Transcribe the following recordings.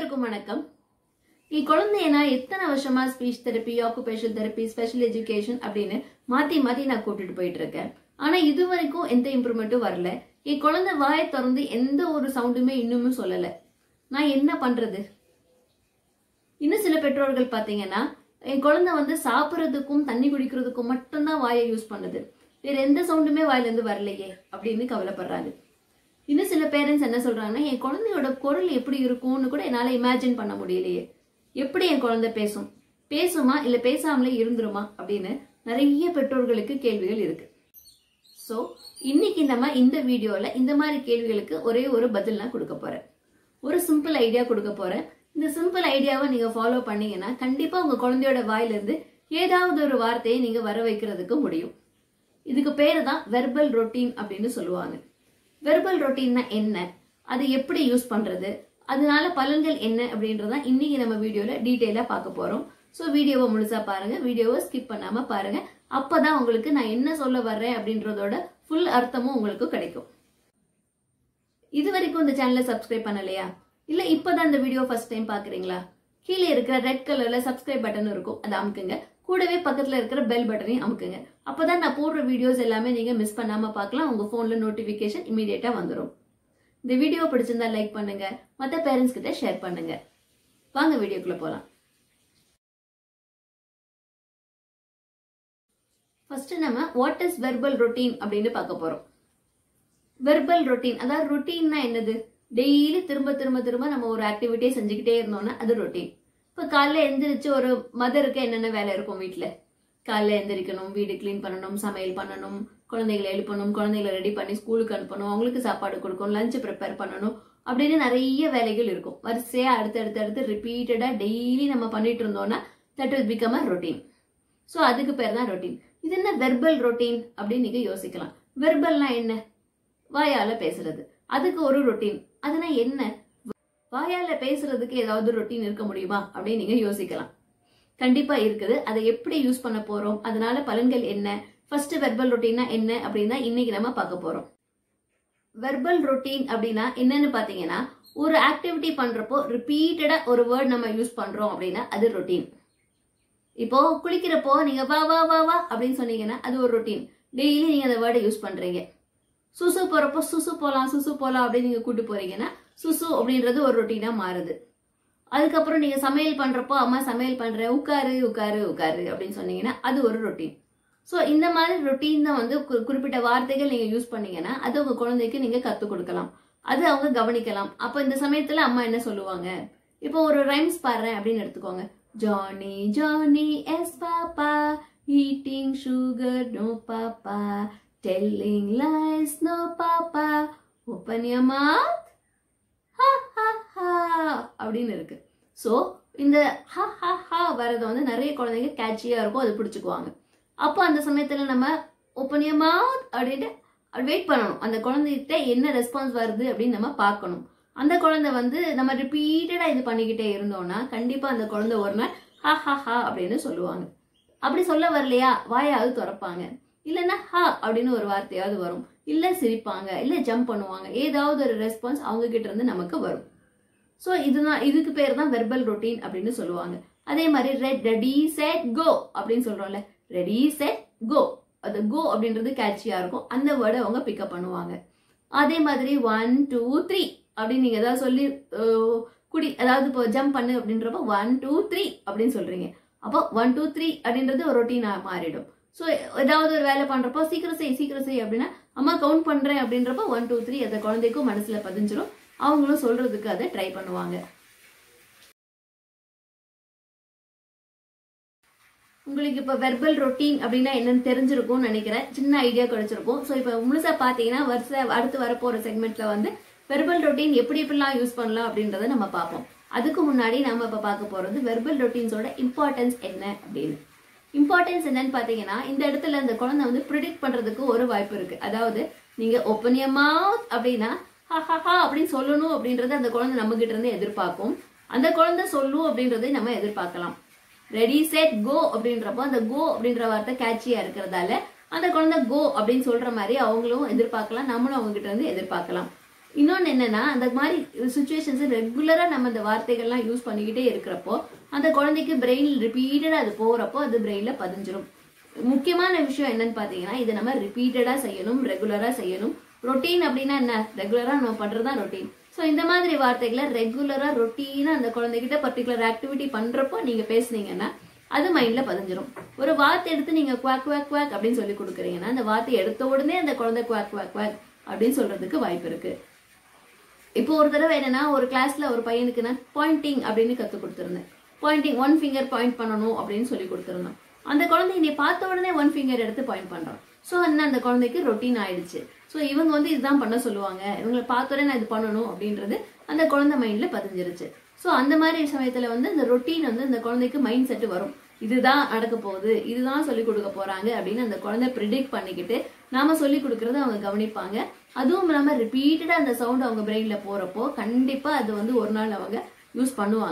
அனைவருக்கும் வணக்கம் என் குழந்தைய நான் எத்தனை வருஷமா speech therapy occupation therapy special education அப்படின்னு மாத்தி மாத்தி நான் கூட்டிட்டு போயிட்டு இருக்கேன் ஆனா இது வரைக்கும் எந்த இம்ப்ரூவ்மெண்ட்டும் வரல என் குழந்தை வாயை திறந்து எந்த ஒரு சவுண்டுமே இன்னுமே சொல்லல நான் என்ன பண்றது இன்னும் சில பெற்றோர்கள் பாத்தீங்கன்னா என் குழந்தை வந்து சாப்பிட்றதுக்கும் தண்ணி குடிக்கிறதுக்கும் மட்டும்தான் வாயை யூஸ் பண்ணுது வேற எந்த சவுண்டுமே வாயில இருந்து வரலையே அப்படின்னு கவலைப்படுறாங்க இன்னும் சில பேரண்ட்ஸ் என்ன சொல்றாங்கன்னா என் குழந்தையோட குரல் எப்படி இருக்கும்னு கூட என்னால இமேஜின் பண்ண முடியலையே எப்படி என் குழந்தை பேசும் பேசுமா இல்ல பேசாமலே இருந்துருமா அப்படின்னு நிறைய பெற்றோர்களுக்கு கேள்விகள் இருக்கு ஸோ இன்னைக்கு நம்ம இந்த வீடியோல இந்த மாதிரி கேள்விகளுக்கு ஒரே ஒரு பதில் நான் கொடுக்க போறேன் ஒரு சிம்பிள் ஐடியா கொடுக்க போறேன் இந்த சிம்பிள் ஐடியாவை நீங்க ஃபாலோ பண்ணீங்கன்னா கண்டிப்பா உங்க குழந்தையோட வாயிலிருந்து ஏதாவது ஒரு வார்த்தையை நீங்க வர வைக்கிறதுக்கு முடியும் இதுக்கு பேரு தான் வெர்பல் ரொட்டீன் அப்படின்னு சொல்லுவாங்க வெர்பல் ரொட்டீன்னா என்ன அது எப்படி யூஸ் பண்றது அதனால பலன்கள் என்ன அப்படின்றத இன்னைக்கு நம்ம வீடியோல டீட்டெயிலா பார்க்க போறோம் ஸோ வீடியோவை முழுசா பாருங்க வீடியோவை ஸ்கிப் பண்ணாம பாருங்க அப்பதான் உங்களுக்கு நான் என்ன சொல்ல வர்றேன் அப்படின்றதோட ஃபுல் அர்த்தமும் உங்களுக்கு கிடைக்கும் இது வரைக்கும் இந்த சேனலை சப்ஸ்கிரைப் பண்ணலையா இல்ல இப்பதான் இந்த வீடியோ ஃபர்ஸ்ட் டைம் பாக்குறீங்களா கீழே இருக்கிற ரெட் கலர்ல சப்ஸ்கிரைப் பட்டன் இருக்கும் அதை அமுக்குங்க கூடவே பக்கத்துல இருக்கிற பெல் பட்டனையும் அமுக்குங்க அப்பதான் நான் போடுற வீடியோஸ் எல்லாமே நீங்க மிஸ் பண்ணாம பார்க்கலாம் உங்க போன்ல நோட்டிபிகேஷன் இமீடியட்டா வந்துடும் இந்த வீடியோ பிடிச்சிருந்தா லைக் பண்ணுங்க மத்த பேரண்ட்ஸ் கிட்ட ஷேர் பண்ணுங்க வாங்க வீடியோக்குள்ள போலாம் ஃபர்ஸ்ட் நம்ம வாட் இஸ் வெர்பல் ரொட்டீன் அப்படின்னு பார்க்க போறோம் வெர்பல் ரொட்டீன் அதாவது ரொட்டீன்னா என்னது டெய்லி திரும்ப திரும்ப திரும்ப நம்ம ஒரு ஆக்டிவிட்டியை செஞ்சுக்கிட்டே இருந்தோம்னா அது ரொட்டீன் இப்போ காலைல எந்திரிச்சு ஒரு மதருக்கு என்னென்ன வேலை இருக்கும் வீட்டில் காலைல எந்திரிக்கணும் வீடு க்ளீன் பண்ணணும் சமையல் பண்ணணும் குழந்தைகளை எழுப்பணும் குழந்தைகளை ரெடி பண்ணி ஸ்கூலுக்கு அனுப்பணும் அவங்களுக்கு சாப்பாடு கொடுக்கணும் லஞ்ச் ப்ரிப்பேர் பண்ணணும் அப்படின்னு நிறைய வேலைகள் இருக்கும் வரிசையா அடுத்து அடுத்து அடுத்து ரிப்பீட்டடா டெய்லி நம்ம பண்ணிட்டு இருந்தோம்னா that will become a routine so அதுக்கு பேர் தான் ரொட்டீன் இது என்ன வெர்பல் ரொட்டீன் அப்படின்னு நீங்க யோசிக்கலாம் வெர்பல்னா என்ன வாயால பேசுறது அதுக்கு ஒரு ரொட்டீன் அதுனா என்ன வாயால பேசுறதுக்கு ஏதாவது ரொட்டீன் இருக்க முடியுமா அப்படின்னு நீங்க யோசிக்கலாம் கண்டிப்பா இருக்குது அதை எப்படி யூஸ் பண்ண போறோம் அதனால பலன்கள் என்ன ஃபர்ஸ்ட் வெர்பல் ரொட்டீனா என்ன அப்படின்னா இன்னைக்கு நம்ம பார்க்க போறோம் வெர்பல் ரொட்டீன் அப்படின்னா என்னன்னு பாத்தீங்கன்னா ஒரு ஆக்டிவிட்டி பண்றப்போ ரிப்பீட்டடா ஒரு வேர்ட் நம்ம யூஸ் பண்றோம் அப்படின்னா அது ரொட்டீன் இப்போ குளிக்கிறப்போ நீங்க வா வா வா வா அப்படின்னு சொன்னீங்கன்னா அது ஒரு ரொட்டீன் டெய்லி நீங்க அந்த வேர்டை யூஸ் பண்றீங்க சுசு போறப்போ சுசு போலாம் சுசு போலாம் அப்படின்னு நீங்க கூட்டு போறீங்கன்னா சுசு அப்படின்றது ஒரு ரொட்டீனா மாறுது அதுக்கப்புறம் நீங்க சமையல் பண்றப்போ அம்மா சமையல் பண்றேன் உட்காரு உட்காரு உட்காரு அப்படின்னு சொன்னீங்கன்னா அது ஒரு ரொட்டீன் ஸோ இந்த மாதிரி ரொட்டீன் தான் வந்து கு- குறிப்பிட்ட வார்த்தைகள் நீங்க யூஸ் பண்ணீங்கன்னா அது உங்க குழந்தைக்கு நீங்க கற்றுக் கொடுக்கலாம் அது அவங்க கவனிக்கலாம் அப்போ இந்த சமயத்துல அம்மா என்ன சொல்லுவாங்க இப்போ ஒரு ரைம்ஸ் பாடுறேன் அப்படின்னு எடுத்துக்கோங்க Johnny Johnny yes papa eating sugar no papa telling lies no papa open your mouth ha ha ஹா அப்படின்னு இருக்கு ஸோ இந்த ஹா ஹா ஹா வரதை வந்து நிறைய குழந்தைங்க கேட்சியாக இருக்கும் அது பிடிச்சிக்குவாங்க அப்போ அந்த சமயத்தில் நம்ம ஓப்பன் யர் மவுத் அப்படின்ட்டு வெயிட் பண்ணணும் அந்த குழந்தைகிட்ட என்ன ரெஸ்பான்ஸ் வருது அப்படின்னு நம்ம பார்க்கணும் அந்த குழந்தை வந்து நம்ம ரிப்பீட்டடாக இது பண்ணிக்கிட்டே இருந்தோம்னா கண்டிப்பாக அந்த குழந்தை ஒரு நாள் ஹா ஹா ஹா அப்படின்னு சொல்லுவாங்க அப்படி சொல்ல வரலையா வாயாவது திறப்பாங்க இல்லைன்னா ஹா அப்படின்னு ஒரு வார்த்தையாவது வரும் இல்லை சிரிப்பாங்க இல்லை ஜம்ப் பண்ணுவாங்க ஏதாவது ஒரு ரெஸ்பான்ஸ் அவங்க கிட்ட இருந்து நமக்கு வரும் ஸோ இதுதான் இதுக்கு பேர் தான் வெர்பல் ரொட்டீன் அப்படின்னு சொல்லுவாங்க அதே மாதிரி ரெட் ரெடி செட் கோ அப்படின்னு சொல்றோம்ல ரெடி செட் கோ அது கோ அப்படின்றது கேட்சியா இருக்கும் அந்த வேர்டை அவங்க பிக்கப் பண்ணுவாங்க அதே மாதிரி ஒன் டூ த்ரீ அப்படின்னு நீங்க ஏதாவது சொல்லி அஹ், குடி அதாவது இப்போ ஜம்ப் பண்ணு அப்படின்றப்போ ஒன் டூ த்ரீ அப்படின்னு சொல்றீங்க அப்போ ஒன் டூ த்ரீ அப்படின்றது ஒரு ரொட்டீனா மாறிடும் ஸோ ஏதாவது ஒரு வேலை பண்றப்போ சீக்கிரம் செய் சீக்கிரம் செய் அப்படின்னா அம்மா கவுண்ட் பண்றேன் அப்படின்றப்போ ஒன் டூ த்ரீ அந்த குழந்தைக்கும் மனசுல பதிஞ்சிரும் அவங்களும் சொல்றதுக்கு அதை ட்ரை பண்ணுவாங்க உங்களுக்கு இப்போ வெர்பல் ரொட்டீன் அப்படின்னா என்னன்னு தெரிஞ்சிருக்கும்னு நினைக்கிறேன் சின்ன ஐடியா கிடைச்சிருக்கும் ஸோ இப்போ முழுசா பார்த்தீங்கன்னா வருஷ அடுத்து வரப்போற செக்மெண்ட்ல வந்து வெர்பல் ரொட்டீன் எப்படி எப்படிலாம் யூஸ் பண்ணலாம் அப்படின்றத நம்ம பார்ப்போம் அதுக்கு முன்னாடி நம்ம இப்போ பார்க்க போறது வெர்பல் ரொட்டீன்ஸோட இம்பார்ட்டன்ஸ் என்ன அப்படின்னு இம்பார்ட்டன்ஸ் என்னன்னு பார்த்தீங்கன்னா இந்த இடத்துல இந்த குழந்தை வந்து ப்ரிடிக்ட் பண்றதுக்கு ஒரு வாய்ப்பு இருக்கு அதாவது நீங்க ஓப்பன் யர் மவுத் அப்படின்னா ஹா ஹா ஹா அப்படின்னு சொல்லணும் அப்படின்றத அந்த குழந்தை நம்ம கிட்ட இருந்து எதிர்பார்க்கும் அந்த குழந்தை சொல்லும் அப்படின்றதை நம்ம எதிர்பார்க்கலாம் ரெடி செட் கோ அப்படின்றப்போ அந்த கோ அப்படின்ற வார்த்தை கேட்சியா இருக்கிறதால அந்த குழந்தை கோ அப்படின்னு சொல்ற மாதிரி அவங்களும் எதிர்பார்க்கலாம் நம்மளும் அவங்க கிட்ட இருந்து எதிர்பார்க்கலாம் இன்னொன்னு என்னன்னா அந்த மாதிரி சுச்சுவேஷன்ஸ் ரெகுலரா நம்ம அந்த வார்த்தைகள்லாம் யூஸ் பண்ணிக்கிட்டே இருக்கிறப்போ அந்த குழந்தைக்கு பிரெயின் ரிப்பீட்டடா அது போறப்போ அது பிரெயின்ல பதிஞ்சிரும் முக்கியமான விஷயம் என்னன்னு பாத்தீங்கன்னா இதை நம்ம ரிப்பீட்டடா செய்யணும் ரெகுலரா செய்யணும் ரொட்டீன் அப்படின்னா என்ன ரெகுலரா நம்ம பண்றதுதான் ரொட்டீன் ஸோ இந்த மாதிரி வார்த்தைகளை ரெகுலரா ரொட்டீனா அந்த குழந்தைகிட்ட பர்டிகுலர் ஆக்டிவிட்டி பண்றப்போ நீங்க பேசுனீங்கன்னா அது மைண்ட்ல பதிஞ்சிரும் ஒரு வார்த்தை எடுத்து நீங்க குவாக் குவாக் குவாக் அப்படின்னு சொல்லி கொடுக்குறீங்கன்னா அந்த வார்த்தை எடுத்த உடனே அந்த குழந்தை குவாக் குவாக் குவாக் அப்படின்னு சொல்றதுக்கு வாய்ப்பு இருக்கு இப்போ ஒரு தடவை என்னன்னா ஒரு கிளாஸ்ல ஒரு பையனுக்கு நான் பாயிண்டிங் அப்படின்னு கத்து கொடுத்துருந்தேன் பாயிண்டிங் ஒன் ஃபிங்கர் பாயிண்ட் பண்ணணும் அப்படின்னு சொல்லி கொடுத்துருந்தோம் அந்த குழந்தை நீ பார்த்த உடனே ஒன் ஃபிங்கர் எடுத்து பாயிண்ட் பண்றான் ஸோ என்ன அந்த குழந்தைக்கு ரொட்டீன் ஆயிடுச்சு ஸோ இவங்க வந்து இதுதான் பண்ண சொல்லுவாங்க இவங்களை பார்த்த உடனே நான் இது பண்ணணும் அப்படின்றது அந்த குழந்தை மைண்ட்ல பதிஞ்சிருச்சு ஸோ அந்த மாதிரி சமயத்துல வந்து இந்த ரொட்டீன் வந்து இந்த குழந்தைக்கு மைண்ட் செட் வரும் இதுதான் நடக்க போகுது இதுதான் சொல்லி கொடுக்க போறாங்க அப்படின்னு அந்த குழந்தை ப்ரிடிக்ட் பண்ணிக்கிட்டு நாம சொல்லி கொடுக்கறத அவங்க கவனிப்பாங்க அதுவும் இல்லாம ரிப்பீட்டடா அந்த சவுண்ட் அவங்க பிரெயின்ல போறப்போ கண்டிப்பா அது வந்து ஒரு நாள் அவங்க யூஸ் பண்ணுவாங்க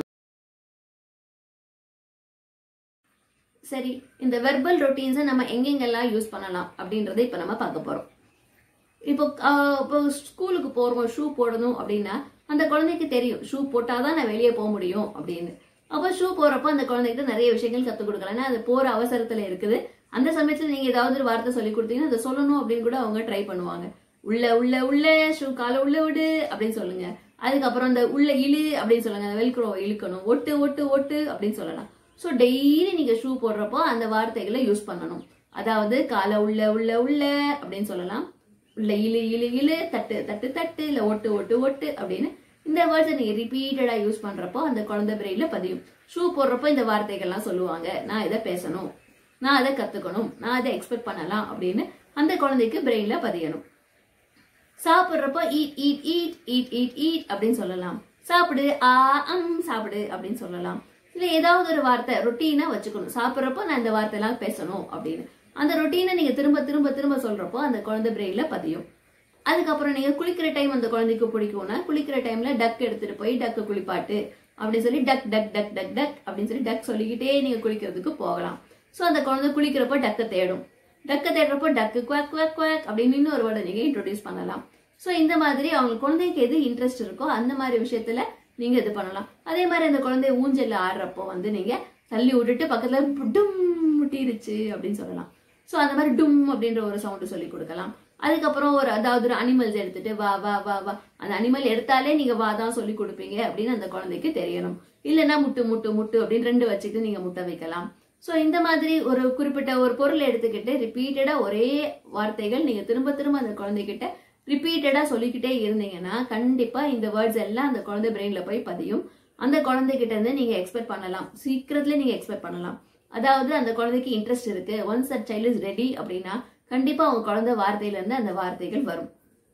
சரி இந்த வெர்பல் ரொட்டீன்ஸை நம்ம எங்கெங்கெல்லாம் யூஸ் பண்ணலாம் அப்படின்றத இப்ப நம்ம பார்க்க போறோம் இப்போ ஆஹ், இப்போ ஸ்கூலுக்கு போறோம் ஷூ போடணும் அப்படின்னா அந்த குழந்தைக்கு தெரியும் ஷூ போட்டாதான் நான் வெளியே போக முடியும் அப்படின்னு அப்போ ஷூ போறப்போ அந்த குழந்தைகிட்ட நிறைய விஷயங்கள் கத்துக் கொடுக்கலாம் ஏன்னா அது போற அவசரத்துல இருக்குது அந்த சமயத்துல நீங்க ஏதாவது ஒரு வார்த்தை சொல்லி கொடுத்தீங்கன்னா அதை சொல்லணும் அப்படின்னு கூட அவங்க ட்ரை பண்ணுவாங்க உள்ள உள்ள உள்ள ஷூ காலை உள்ள விடு அப்படின்னு சொல்லுங்க அதுக்கப்புறம் அந்த உள்ள இழு அப்படின்னு சொல்லுங்க அந்த வெல்க்ரோ இழுக்கணும் ஒட்டு ஒட்டு ஒட்டு அப்படின்னு சொல்லலாம் ஸோ டெய்லி நீங்க ஷூ போடுறப்போ அந்த வார்த்தைகளை யூஸ் பண்ணணும் அதாவது காலை உள்ள உள்ள உள்ள அப்படின்னு சொல்லலாம் உள்ள இழு இழு இழு தட்டு தட்டு தட்டு இல்ல ஒட்டு ஒட்டு ஒட்டு அப்படின்னு இந்த வேர்ட்ஸை நீங்க ரிப்பீட்டடா யூஸ் பண்றப்போ அந்த குழந்தை பிரெயின்ல பதியும் ஷூ போடுறப்போ இந்த வார்த்தைகள்லாம் சொல்லுவாங்க நான் இதை பேசணும் நான் அதை கத்துக்கணும் நான் அதை எக்ஸ்பெக்ட் பண்ணலாம் அப்படின்னு அந்த குழந்தைக்கு பிரெயின்ல பதியணும் சாப்பிடுறப்போ eat eat eat eat eat eat அப்படின்னு சொல்லலாம் சாப்பிடு ஆ அம் சாப்பிடு அப்படின்னு சொல்லலாம் இல்ல ஏதாவது ஒரு வார்த்தை ரொட்டீனா வச்சுக்கணும் சாப்பிடுறப்போ நான் இந்த வார்த்தையெல்லாம் பேசணும் அப்படின்னு அந்த ரொட்டீனை நீங்க திரும்ப திரும்ப திரும்ப சொல்றப்போ அந்த குழந்தை பிரெயின்ல பதியும் அதுக்கப்புறம் நீங்க குளிக்கிற டைம் அந்த குழந்தைக்கு பிடிக்கும்னா குளிக்கிற டைம்ல டக் எடுத்துட்டு போய் டக்கு குளிப்பாட்டு அப்படின்னு சொல்லி டக் டக் டக் டக் டக் அப்படின்னு சொல்லி டக் சொல்லிக்கிட்டே நீங்க குளிக்கிறதுக்கு போகலாம் சோ அந்த குழந்தை குளிக்கிறப்போ டக்க தேடும் டக்க தேடுறப்போ டக்கு குவாக் குவாக் குவாக் அப்படின்னு இன்னொரு வேர்டை நீங்க இன்ட்ரோடியூஸ் பண்ணலாம் சோ இந்த மாதிரி அவங்க குழந்தைக்கு எது இன்ட்ரெஸ்ட் இருக்கோ அந்த மாதிரி விஷயத்துல நீங்க இது பண்ணலாம் அதே மாதிரி அந்த குழந்தை ஊஞ்சல்ல ஆடுறப்போ வந்து நீங்க தள்ளி விட்டுட்டு பக்கத்துல டும் முட்டிருச்சு அப்படின்னு சொல்லலாம் சோ அந்த மாதிரி டும் அப்படின்ற ஒரு சவுண்ட் சொல்லி கொடுக்கலாம் அதுக்கப்புறம் ஒரு அதாவது ஒரு அனிமல்ஸ் எடுத்துட்டு வா வா வா வா அந்த அனிமல் எடுத்தாலே நீங்க வா தான் சொல்லி கொடுப்பீங்க அப்படின்னு அந்த குழந்தைக்கு தெரியணும் இல்லைன்னா முட்டு முட்டு முட்டு அப்படின்னு ரெண்டு வச்சுட்டு நீங்க முட்டை வைக்கலாம் சோ இந்த மாதிரி ஒரு குறிப்பிட்ட ஒரு பொருள் எடுத்துக்கிட்டு ரிப்பீட்டடா ஒரே வார்த்தைகள் நீங்க திரும்ப திரும்ப அந்த குழந்தைகிட்ட ரிப்பீட்டடா சொல்லிக்கிட்டே இருந்தீங்கன்னா கண்டிப்பா இந்த வேர்ட்ஸ் எல்லாம் அந்த குழந்தை பிரெயின்ல போய் பதியும் அந்த குழந்தைகிட்ட இருந்து நீங்க எக்ஸ்பெக்ட் பண்ணலாம் சீக்கிரத்துல நீங்க எக்ஸ்பெக்ட் பண்ணலாம் அதாவது அந்த குழந்தைக்கு இன்ட்ரெஸ்ட் இருக்கு once that child is ready அப்படின்னா கண்டிப்பா உங்க குழந்தை வார்த்தையில இருந்து அந்த வார்த்தைகள் வரும்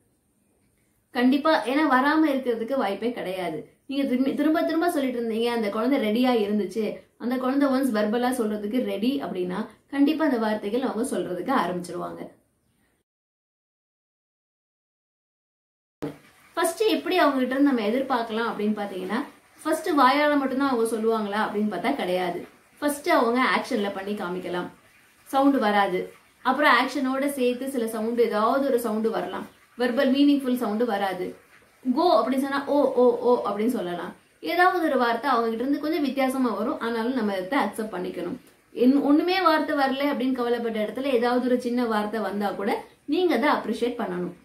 கண்டிப்பா ஏன்னா வராம இருக்கிறதுக்கு வாய்ப்பே கிடையாது நீங்க திரும்பி- திரும்ப திரும்ப சொல்லிட்டு இருந்தீங்க அந்த குழந்தை ரெடியா இருந்துச்சு அந்த குழந்தை ஒன்ஸ் வெர்பலா சொல்றதுக்கு ரெடி அப்படின்னா கண்டிப்பா அந்த வார்த்தைகள் அவங்க சொல்றதுக்கு ஆரம்பிச்சிருவாங்க ஃபர்ஸ்ட் எப்படி அவங்க கிட்ட இருந்து நம்ம எதிர்பார்க்கலாம் அப்படின்னு பாத்தீங்கன்னா ஃபர்ஸ்ட் வாயால மட்டும்தான் அவங்க சொல்லுவாங்களா அப்படின்னு பார்த்தா கிடையாது ஃபர்ஸ்ட் அவங்க ஆக்ஷன்ல பண்ணி காமிக்கலாம் சவுண்டு வராது அப்புறம் ஆக்ஷனோட சேர்த்து சில சவுண்டு ஏதாவது ஒரு சவுண்டு வரலாம் வெர்பல் மீனிங்ஃபுல் சவுண்டு வராது கோ அப்படின்னு சொன்னா ஓ ஓ ஓ அப்படின்னு சொல்லலாம் ஏதாவது ஒரு வார்த்தை அவங்க கிட்ட இருந்து கொஞ்சம் வித்தியாசமா வரும் ஆனாலும் நம்ம இதை அக்செப்ட் பண்ணிக்கணும் என் ஒண்ணுமே வார்த்தை வரல அப்படின்னு கவலைப்பட்ட இடத்துல ஏதாவது ஒரு சின்ன வார்த்தை வந்தா கூட நீங்க அதை அப்ரிஷியேட் பண்ணணும்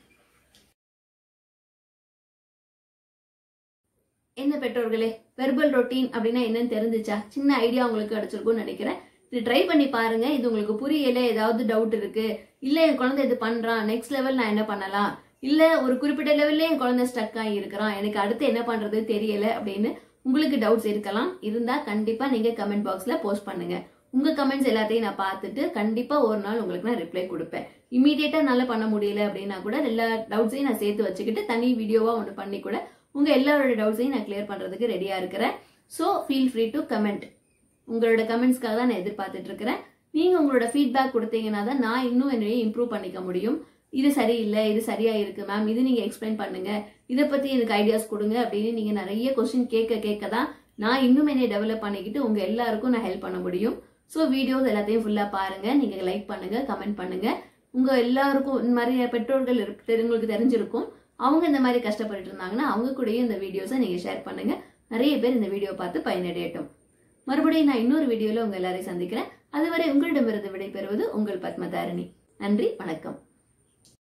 என்ன பெற்றோர்களே வெர்பல் ரொட்டீன் அப்படின்னா என்னன்னு தெரிஞ்சுச்சா சின்ன ஐடியா உங்களுக்கு கிடைச்சிருக்கும்னு நினைக்கிறேன் இது ட்ரை பண்ணி பாருங்க இது உங்களுக்கு புரியல ஏதாவது டவுட் இருக்கு இல்ல என் குழந்தை இது பண்றான் நெக்ஸ்ட் லெவல் நான் என்ன பண்ணலாம் இல்ல ஒரு குறிப்பிட்ட லெவல்ல என் குழந்தை ஸ்டக் ஆகி இருக்கிறான் எனக்கு அடுத்து என்ன பண்றது தெரியல அப்படின்னு உங்களுக்கு டவுட்ஸ் இருக்கலாம் இருந்தா கண்டிப்பா நீங்க கமெண்ட் பாக்ஸ்ல போஸ்ட் பண்ணுங்க உங்க கமெண்ட்ஸ் எல்லாத்தையும் நான் பார்த்துட்டு கண்டிப்பா ஒரு நாள் உங்களுக்கு நான் ரிப்ளை கொடுப்பேன் இமீடியட்டா என்னால பண்ண முடியல அப்படின்னா கூட எல்லா டவுட்ஸையும் நான் சேர்த்து வச்சுக்கிட்டு தனி வீடியோவா ஒன்று பண்ணி கூட உங்க எல்லாரோட டவுட்ஸையும் நான் கிளியர் பண்றதுக்கு ரெடியா இருக்கிறேன் so feel free to comment உங்களோட கமெண்ட்ஸ்க்காக தான் நான் எதிர்பார்த்துட்டு இருக்கிறேன் நீங்க உங்களோட ஃபீட்பேக் கொடுத்தீங்கன்னா தான் நான் இன்னும் என்னைய இம்ப்ரூவ் பண்ணிக்க முடியும் இது சரியில்லை இது சரியா இருக்கு மேம் இது நீங்க எக்ஸ்பிளைன் பண்ணுங்க இதை பத்தி எனக்கு ஐடியாஸ் கொடுங்க அப்படின்னு நீங்க நிறைய கொஸ்டின் கேட்க கேட்க தான் நான் இன்னும் என்னை டெவலப் பண்ணிக்கிட்டு உங்க எல்லாருக்கும் நான் ஹெல்ப் பண்ண முடியும் ஸோ வீடியோஸ் எல்லாத்தையும் ஃபுல்லா பாருங்க நீங்க லைக் பண்ணுங்க கமெண்ட் பண்ணுங்க உங்க எல்லாருக்கும் இந்த மாதிரி பெற்றோர்கள் இருக்கு- தெரி- உங்களுக்கு தெரிஞ்சிருக்கும் அவங்க இந்த மாதிரி கஷ்டப்பட்டுட்டு இருந்தாங்கன்னா அவங்க கூடயும் இந்த வீடியோஸை நீங்க ஷேர் பண்ணுங்க நிறைய பேர் இந்த வீடியோ பார்த்து பயனடையட்டும் மறுபடியும் நான் இன்னொரு வீடியோல உங்க எல்லாரையும் சந்திக்கிறேன் அதுவரை உங்களிடமிருந்து விடைபெறுவது உங்கள் பத்மதாரணி நன்றி வணக்கம்